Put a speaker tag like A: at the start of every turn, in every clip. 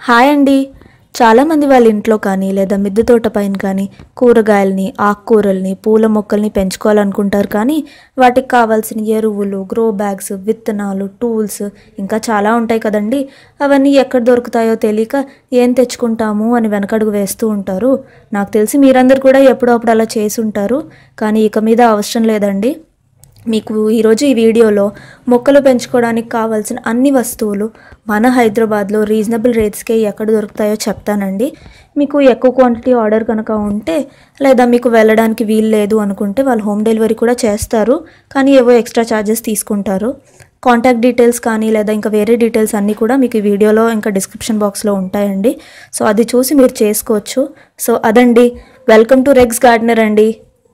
A: Hi అండి చాలామంది వాళ్ళ ఇంట్లో కానీ లేదా మిద్దె తోట పైన కానీ కూరగాయలని ఆకుకూరల్ని పూల మొక్కల్ని పెంచుకోవాలనుకుంటారు కానీ వాటికి కావాల్సిన ఎరువులు గ్రో బ్యాగ్స్ విత్తనాలు టూల్స్ ఇంకా చాలా ఉంటాయి కదండి అవన్నీ ఎక్కడ దొరుకుతాయో తెలియక ఏం తెచ్చుకుంటాము అని వెనకడుగు వేస్తూ ఉంటారు నాకు తెలిసి మీరందరూ కూడా ఎప్పుడో అప్పుడు అలా చేసి ఉంటారు కానీ ఇక మీద అవసరం లేదండి మీకు ఈరోజు ఈ వీడియోలో మొక్కలు పెంచుకోవడానికి కావాల్సిన అన్ని వస్తువులు మన హైదరాబాద్లో రీజనబుల్ రేట్స్కే ఎక్కడ దొరుకుతాయో చెప్తానండి మీకు ఎక్కువ క్వాంటిటీ ఆర్డర్ కనుక ఉంటే లేదా మీకు వెళ్ళడానికి వీలు లేదు అనుకుంటే వాళ్ళు హోమ్ డెలివరీ కూడా చేస్తారు కానీ ఏవో ఎక్స్ట్రా ఛార్జెస్ తీసుకుంటారు కాంటాక్ట్ డీటెయిల్స్ కానీ లేదా ఇంకా వేరే డీటెయిల్స్ అన్నీ కూడా మీకు ఈ వీడియోలో ఇంకా డిస్క్రిప్షన్ బాక్స్లో ఉంటాయండి సో అది చూసి మీరు చేసుకోవచ్చు సో అదండి వెల్కమ్ టు రెగ్స్ గార్డెనర్ అండి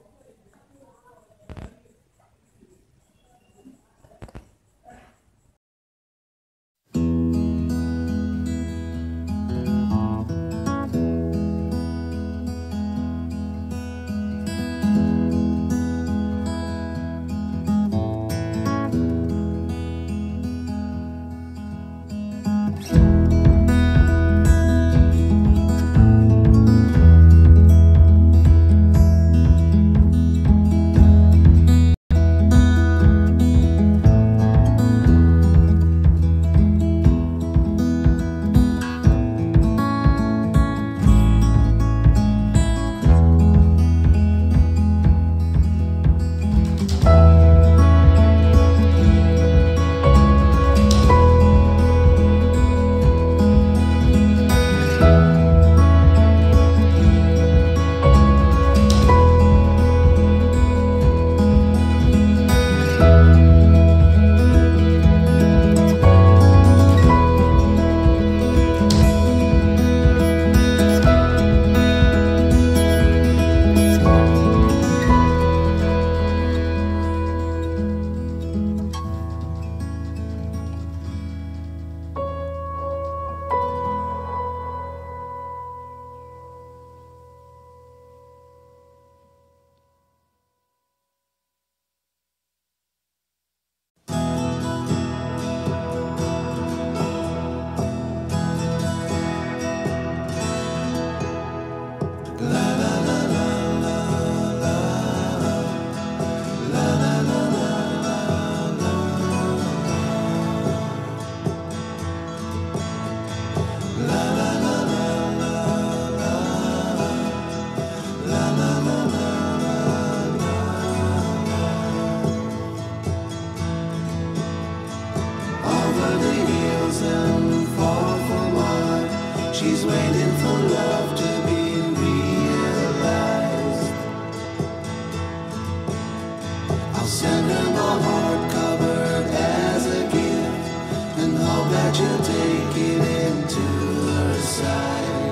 B: over the hills and far from wide. She's waiting for love to be realized. I'll send her my heart covered as a gift and hope that you'll take it into her side.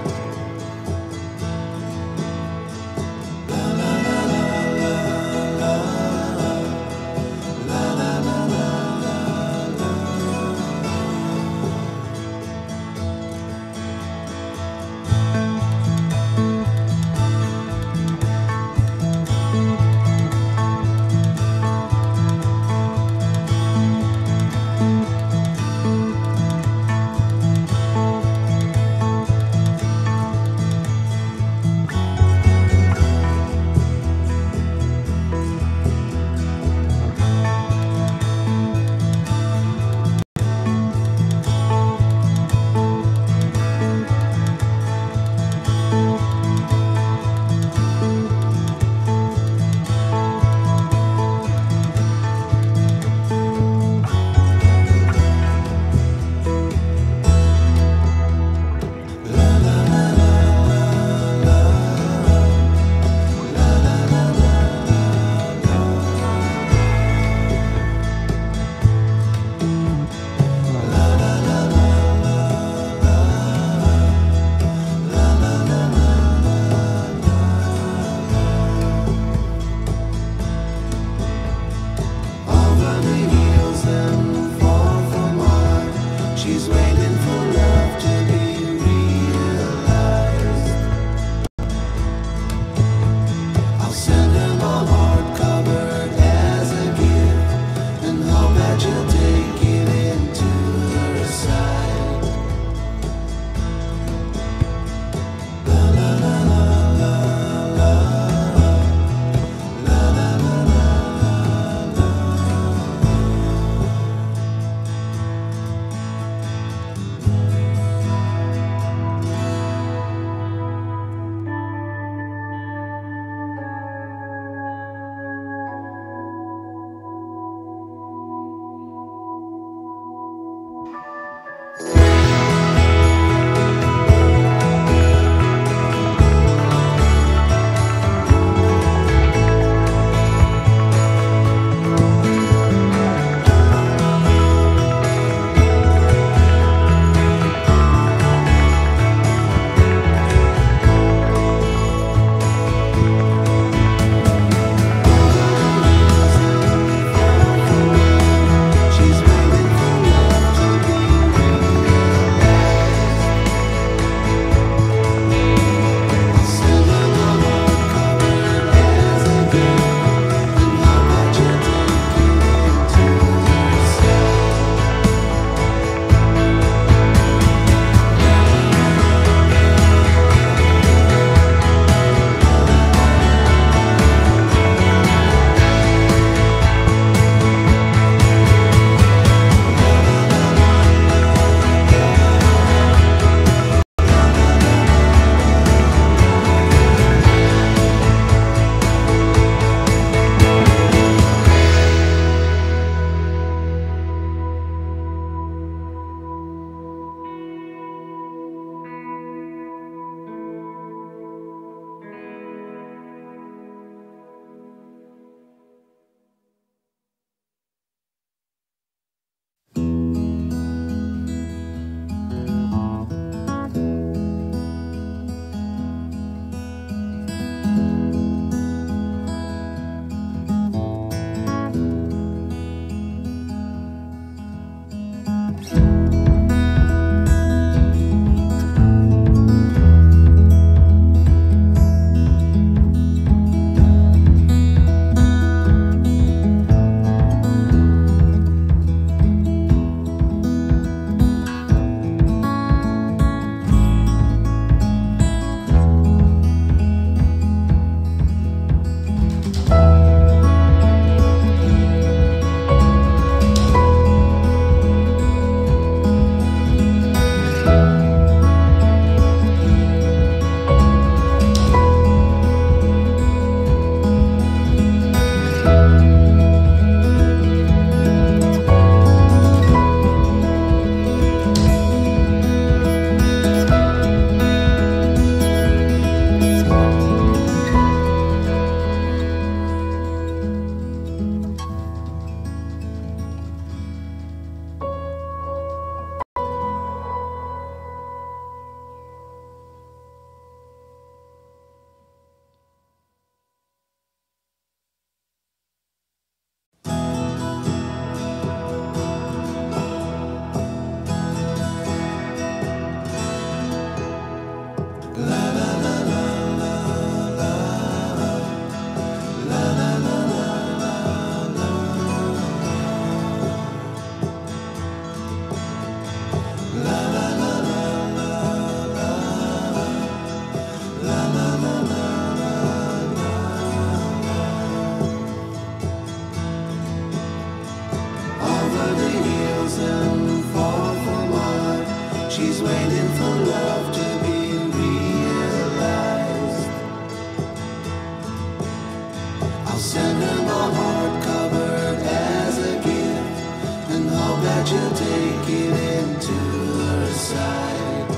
B: heels and fall from art. She's waiting for love to be realized. I'll send her my heart covered as a gift and hope that you'll take it into her side.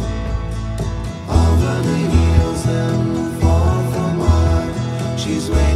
B: Over the heels and fall from art. She's waiting.